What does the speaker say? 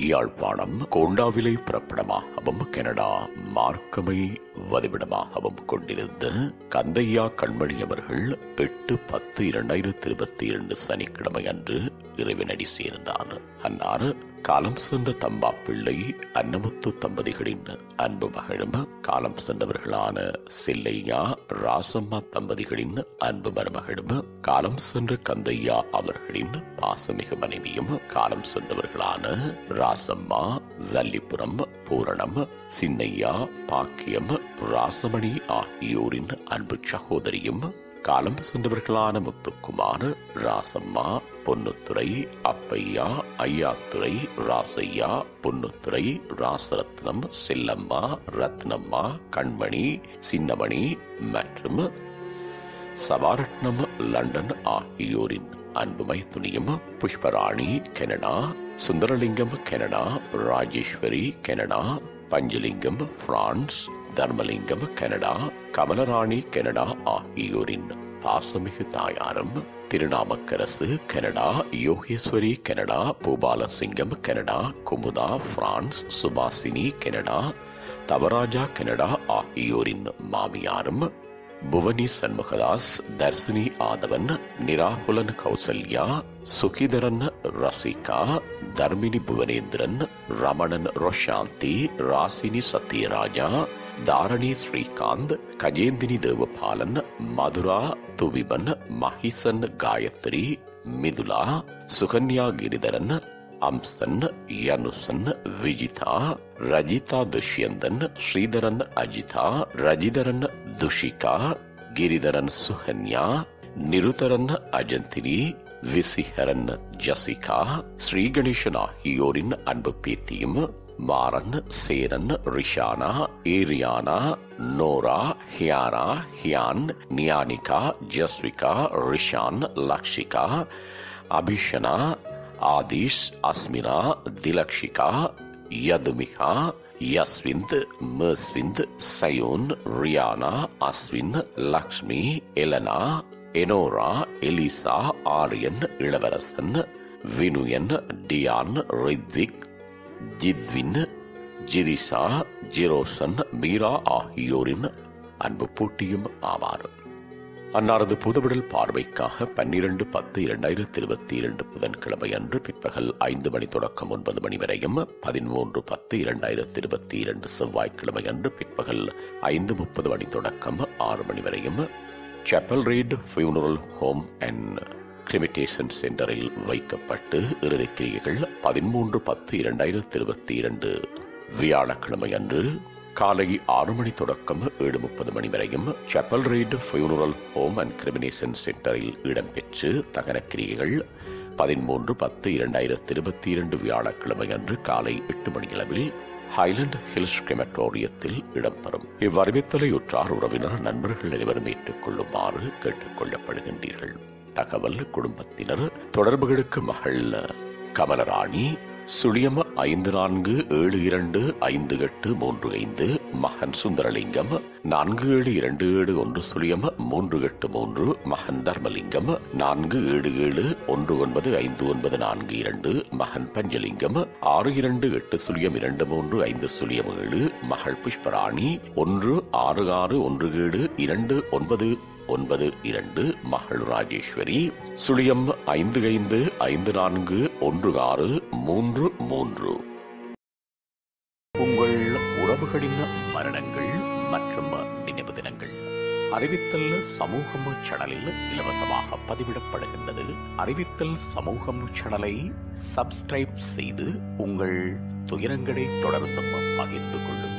Yazhpanam கோண்டாவிலை பிறப்பிடமாகவும் Canada மார்க்கமை வதிவிடமாகவும் கொண்டிருந்த கந்தையா கண்மணி அவர்கள் எட்டு பத்து இரண்டாயிரத்தி இருபத்தி இரண்டு சனிக்கிழமை அன்று இறைவனடி சேர்ந்தார் அன்னார் காலம் சென்ற தம்பா பிள்ளை அன்னமுத்து தம்பதிகளின் அன்பு மகளும் காலம் சென்றவர்களான செல்லையா ராசம்மா தம்பதிகளின் அன்பு மருமகளும் காலம் சென்ற கந்தையா அவர்களின் பாசமிகு மனைவியும் காலம் சென்றவர்களான ராசம்மா வல்லிபுரம் பூரணம் சின்னையா பாக்கியம் ராசமணி ஆகியோரின் அன்பு சகோதரியும் காலம் சென்றவர்களான முத்துக்குமார் ராசம்மா பொன்னுத்துறை அப்பையா ஐயாத்துறை ராசையா பொன்னுத்துறை ராசரத்னம் செல்லம்மா ரத்னம்மா கண்மணி சின்னமணி மற்றும் சபாரட்னம் லண்டன் ஆகியோரின் அன்புமை துணியும் Pushparani Canada Sundaralingam Canada Rajeswari Canada Panchalingam France Dharmalingam Canada Kamalarani Canada ஆகியோரின் பாசமிகு தாயாரும் Thirunamakkarasu Canada Yogeswari Canada Poobalasingam Canada Kumutha France Subashini Canada Thavarajah Canada ஆகியோரின் மாமியாரும் புவனி சண்முகதாஸ் தர்சினி ஆதவன் நிராகுலன் கௌசல்யா சுகிதரன் ரசிகா தர்மினி புவனேந்திரன் ரமணன் ரொஷாந்தி ராசினி சத்யராஜா தாரணி ஸ்ரீகாந்த் கஜேந்தினி தேவபாலன் மதுரா துவிபன் மஹிசன் காயத்ரி மிதுலா சுகன்யா கிரிதரன் அம்சன் யனுசன் விஜிதா ரஜிதா துஷ்யந்தன் ஸ்ரீதரன் அஜிதா ரஜிதரன் துஷிகா கிரிதரன் சுகன்யா நிருதரன் அஜந்தினி விசிஹரன் ஜசிகா ஸ்ரீகணேசன் ஆகியோரின் அன்பு பேத்தியும் Maran Cheran Rishana Ariana Nora Hiyana Hiyan Nyanika Jasvika Rishan Lakshika Abishana Aadhish Asmina Thilakshika Yathumika Yaswinth Marswinth Sayon Riyana Ashwin Lakshmi Elena Enora Eliza Aryan Ilavarasan Vinuyan Diyan Rithvik Jithvin Jirisa Jirosan Meera ஆகியோரின் அன்பு போட்டியும் ஆவார் அன்னாரது புதுவிடல் பார்வைக்காக பன்னிரண்டு பத்து இரண்டாயிரத்தி இருபத்தி இரண்டு புதன்கிழமை அன்று பிற்பகல் ஐந்து மணி தொடக்கம் ஒன்பது மணி வரையும் பதிமூன்று பத்து இரண்டாயிரத்தி இருபத்தி இரண்டு செவ்வாய்க்கிழமை அன்று பிற்பகல் ஐந்து முப்பது மணி தொடக்கம் ஆறு மணி வரையும் Chapel Ridge funeral home and cremation சென்டரில் வைக்கப்பட்டு இறுதிக்கிரியைகள் பதிமூன்று பத்து இரண்டாயிரத்தி இருபத்தி இரண்டு வியாழக்கிழமை அன்று காலை ஆறு மணி தொடக்கம் ஏழு முப்பது மணி வரையும் Chapel Ridge funeral home and cremation சென்டரில் இடம்பெற்று தகனக்கிரியைகள் பதிமூன்று பத்து இரண்டாயிரத்தி இருபத்தி இரண்டு வியாழக்கிழமை அன்று காலை எட்டு மணியளவில் ஹைலண்ட் ஹில்ஸ் கிரெமட்டோரியத்தில் இடம்பெறும் இவ்வறிவித்தலை உற்றார் உறவினர் நண்பர்கள் அனைவரும் ஏற்றுக்கொள்ளுமாறு கேட்டுக் கொள்ளப்படுகின்றீர்கள் தகவல் குடும்பத்தினர் தொடர்புகளுக்கு மகள் கமலராணி சுழியம் ஐந்து நான்கு ஏழு இரண்டு ஐந்து எட்டு மூன்று ஐந்து மகன் சுந்தரலிங்கம் நான்கு ஏழு இரண்டு ஏழு ஒன்று சுழியம் மூன்று எட்டு மூன்று மகன் தர்மலிங்கம் நான்கு ஏழு ஏழு ஒன்று ஒன்பது ஐந்து ஒன்பது நான்கு இரண்டு மகன் பஞ்சலிங்கம் ஆறு இரண்டு எட்டு சுழியம் இரண்டு மூன்று ஐந்து சுழியம் ஏழு மகள் புஷ்பராணி ஒன்று ஆறு ஆறு ஒன்று ஏழு இரண்டு ஒன்பது ஒன்பது இரண்டு மகள் ராஜேஸ்வரி சுழியம் ஐந்து ஐந்து ஐந்து நான்கு ஒன்று ஆறு மூன்று மூன்று உங்கள் உறவுகளின் மரணங்கள் மற்றும் நினைவு தினங்கள் அறிவித்தல் சமூகம் சேனலில் இலவசமாக பதிவிடப்படுகின்றது அறிவித்தல் சமூகம் சேனலை சப்ஸ்கிரைப் செய்து உங்கள் துயரங்களை தொடர்ந்தும் பகிர்ந்து கொள்ளுங்கள்